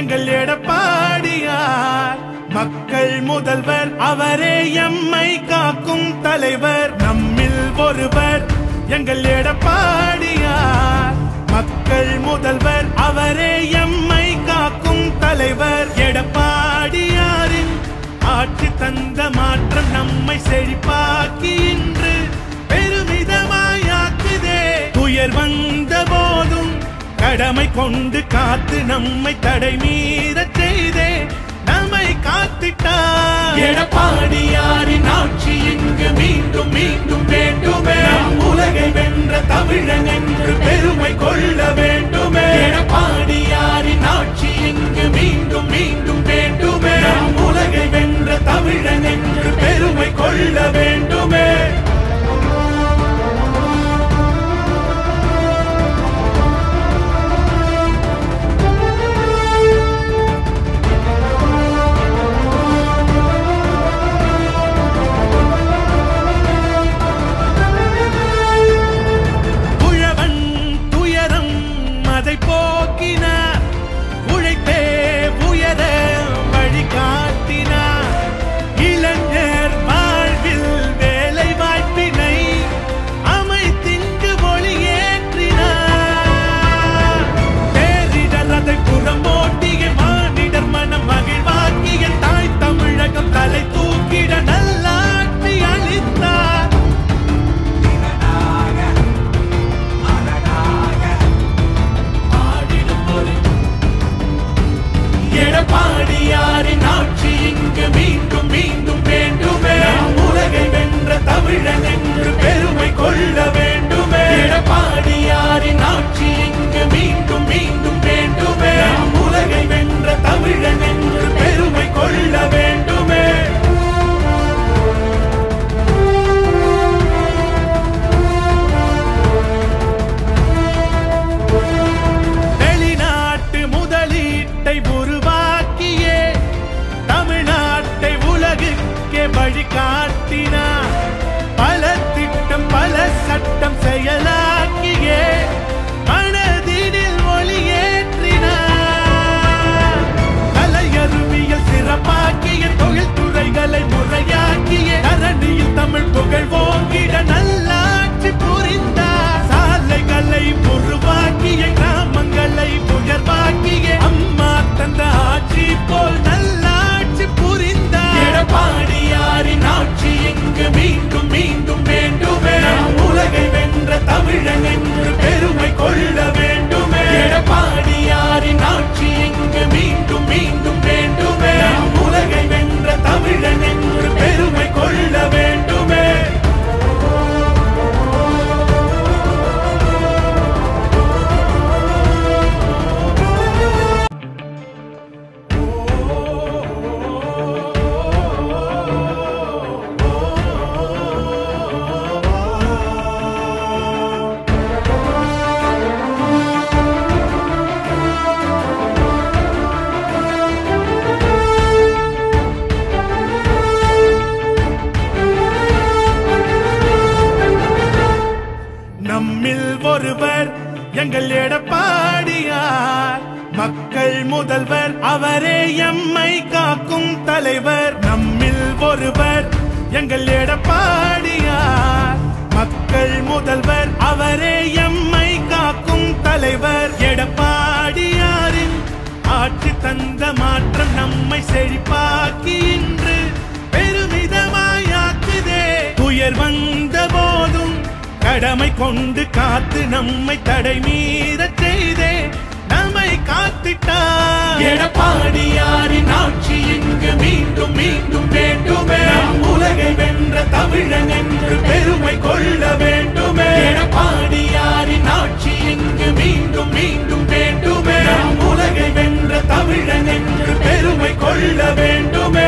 எங்கள் எடப்பாடியார் மக்கள் முதல்வர் அவரே எம்மை காக்கும் தலைவர் நம்மில் ஒருவர் எங்கள் எடப்பாடியார் மக்கள் முதல்வர் அவரே எம்மை காக்கும் தலைவர் எடப்பாடியாரின் ஆட்சி தந்த மாற்றம் நம்மை செழிப்பாக்கி இன்று பெருமிதமாயாக்குதே துயர் வந்த போதும் கடமை கொண்டு காத்து நம்மை தடை மீறச் செய்தே நம்மை காத்திட்டார் எடப்பாடியாரின் ஆட்சி இங்கு மீண்டும் மீண்டும் வேண்டுமே நம் உலகை வென்ற தமிழன் என்று பெருமை கொள்ள வேண்டுமே எடப்பாடியாரின் ஆட்சி இங்கு மீண்டும் மீண்டும் வேண்டுமே நம் உலகை வென்ற தமிழன் என்று பெருமை கொள்ள வேண்டுமே உழவன் துயரம் அதை போக்கினார் உழைப்பே உயர வழிகாட்டினார் இளைஞர் வாழ்வில் வேலை வாய்ப்பினை அமைத்திங்கு ஒளியேற்றினார் பேரிடர் அதை புறம்போட்டிய மானிடர் மனம் மகிழ்வாக்கிய தாய் தமிழகம் தலை தூக்கிட நல்லாட்சி அளித்தார் ஆடிடும் ஒரு எடப்பாடியாரின் ஆட்சி இங்கு மீண்டும் மீண்டும் வேண்டுமே நம் உலகை வென்ற தமிழன் என்று பெருமை கொள்ள வேண்டுமே எடப்பாடியாரின் ஆட்சி இங்கு மீண்டும் மீண்டும் வேண்டுமே நம் உலகை வென்ற தமிழன் என்று பெருமை கொள்ள வேண்டுமே வெளிநாட்டு முதலீட்டை உருவாக்கியே தமிழ்நாட்டை உலகுக்கே வழிகாட்டினார் பல திட்டம் பல சட்டம் செயலாக்கியே மனதினில் ஒளியேற்றினார் கலையறிவியல் சிறப்பாக்கிய தொழில்துறைகளை முறையாக்கிய தரணியில் தமிழ் புகழ் ஓங்கிட நல்லாட்சி புரிந்தார் சாலைகளை உருவாக்கிய கிராமங்களை உயர்வாக்கிய அம்மா தந்த ஆட்சி போல் நல்லாட்சி புரிந்தார் எடப்பாடியாரின் ஆட்சி இங்கு மீண்டும் மீண்டும் வேண்டுமே நம் உலகை வென்ற தமிழன் என்று பெருமை கொள்ள வேண்டுமே எடப்பாடியாரின் ஆட்சி இங்கு மீண்டும் மீண்டும் வேண்டுமே நம் உலகை வென்ற தமிழன் என்று பெருமை கொள்ள வேண்டுமே நம்மில் ஒருவர் எங்கள் எடப்பாடியார் மக்கள் முதல்வர் அவரே எம்மை காக்கும் தலைவர் நம்மில் ஒருவர் எங்கள் எடப்பாடியார் மக்கள் முதல்வர் அவரே எம்மை காக்கும் தலைவர் எடப்பாடியாரின் ஆட்சி தந்த மாற்றம் நம்மை செழிப்பாக்கி இன்று பெருமிதமாயாக்குதே துயர் வந்த போதும் கடமை கொண்டு காத்து நம்மை தடை மீறச் செய்தே நம்மை காத்திட்டார் எடப்பாடியாரின் ஆட்சி இங்கு மீண்டும் மீண்டும் வேண்டுமே நம் உலகை வென்ற தமிழன் என்று பெருமை கொள்ள வேண்டுமே எடப்பாடியாரின் ஆட்சி இங்கு மீண்டும் மீண்டும் வேண்டுமே நம் உலகை வென்ற தமிழன் என்று பெருமை கொள்ள வேண்டுமே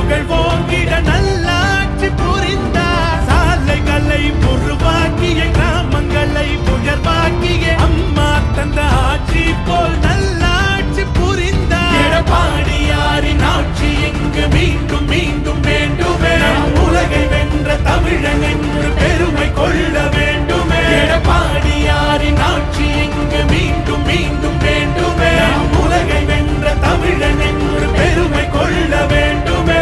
புகழ் ஓங்கிட நல்லாட்சி புரிந்தார் சாலைகளை உருவாக்கிய கிராமங்களை உயர்வாக்கிய அம்மா தந்த ஆட்சி போல் நல்லாட்சி புரிந்தார் எடப்பாடியாரின் ஆட்சி இங்கு மீண்டும் மீண்டும் வேண்டுமே நாம் உலகை வென்ற தமிழன் என்று பெருமை கொள்ள வேண்டுமே எடப்பாடியாரின் ஆட்சி இங்கு மீண்டும் மீண்டும் வேண்டுமே நாம் உலகை வென்ற தமிழன் என்று பெருமை கொள்ள வேண்டுமே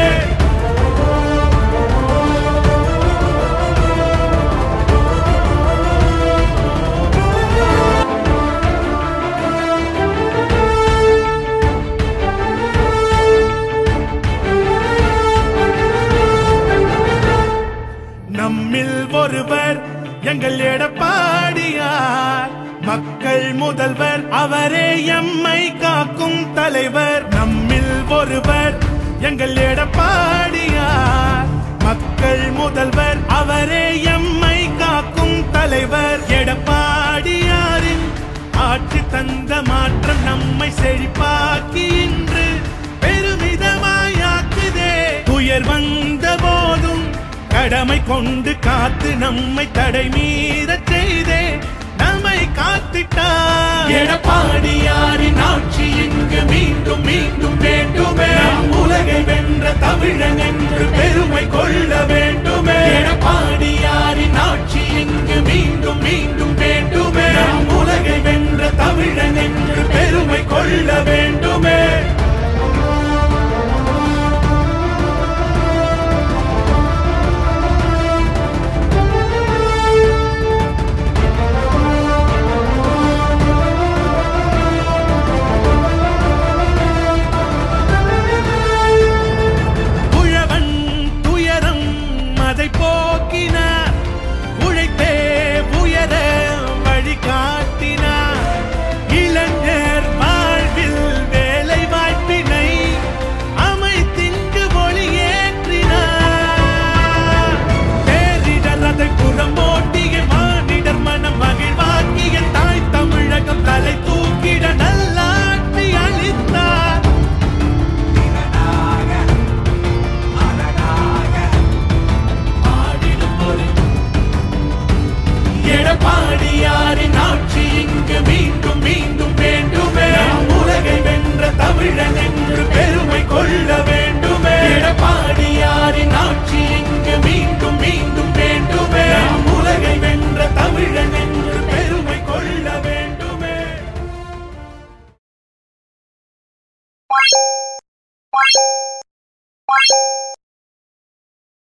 நம்மில் ஒருவர் எங்கள் எடப்பாடியார் மக்கள் முதல்வர் அவரே எம்மை காக்கும் தலைவர் நம்மில் ஒருவர் எங்கள் எடப்பாடியார் மக்கள் முதல்வர் அவரே எம்மை காக்கும் தலைவர் எடப்பாடியாரின் ஆட்சி தந்த மாற்றம் நம்மை செழிப்பாக்கி இன்று பெருமிதமாயாக்குதே துயர் வந்த போதும் கடமை கொண்டு காத்து நம்மை தடை மீறச் செய்தே நம்மை காத்திட்டார் எடப்பாடியாரின் ஆட்சி இங்கு மீண்டும் மீண்டும் வேண்டுமே நாம் உலகை வென்ற தமிழன் என்று